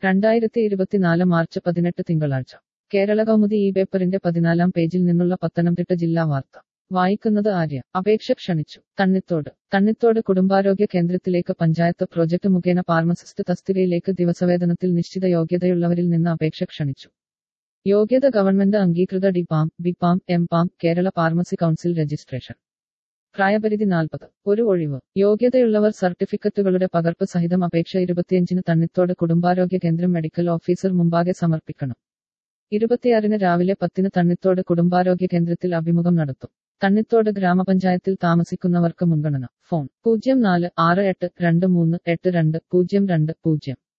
രണ്ടായിരത്തി ഇരുപത്തിനാല് മാർച്ച് പതിനെട്ട് തിങ്കളാഴ്ച കേരള കൗമുദി ഈ പേപ്പറിന്റെ പതിനാലാം പേജിൽ നിന്നുള്ള പത്തനംതിട്ട ജില്ലാ വാർത്ത വായിക്കുന്നത് ആര്യ അപേക്ഷ ക്ഷണിച്ചു തണ്ണിത്തോട് തണ്ണിത്തോട് കുടുംബാരോഗ്യ കേന്ദ്രത്തിലേക്ക് പഞ്ചായത്ത് പ്രോജക്ട് മുഖേന ഫാർമസിസ്റ്റ് തസ്തികയിലേക്ക് ദിവസവേതനത്തിൽ നിശ്ചിത യോഗ്യതയുള്ളവരിൽ നിന്ന് അപേക്ഷ ക്ഷണിച്ചു യോഗ്യത ഗവൺമെന്റ് അംഗീകൃത D Pharm B Pharm M Pharm Kerala pharmacy council registration പ്രായപരിധി നാൽപ്പത് ഒരു ഒഴിവ് യോഗ്യതയുള്ളവർ സർട്ടിഫിക്കറ്റുകളുടെ പകർപ്പ് സഹിതം അപേക്ഷ ഇരുപത്തിയഞ്ചിന് തണ്ണിത്തോട് കുടുംബാരോഗ്യ കേന്ദ്രം മെഡിക്കൽ ഓഫീസർ മുമ്പാകെ സമർപ്പിക്കണം ഇരുപത്തിയാറിന് രാവിലെ പത്തിന് തണ്ണിത്തോട് കുടുംബാരോഗ്യ കേന്ദ്രത്തിൽ അഭിമുഖം നടത്തും തണ്ണിത്തോട് ഗ്രാമപഞ്ചായത്തിൽ താമസിക്കുന്നവർക്ക് മുൻഗണന ഫോൺ പൂജ്യം നാല് ആറ് എട്ട് രണ്ട് മൂന്ന് എട്ട് രണ്ട് പൂജ്യം രണ്ട് പൂജ്യം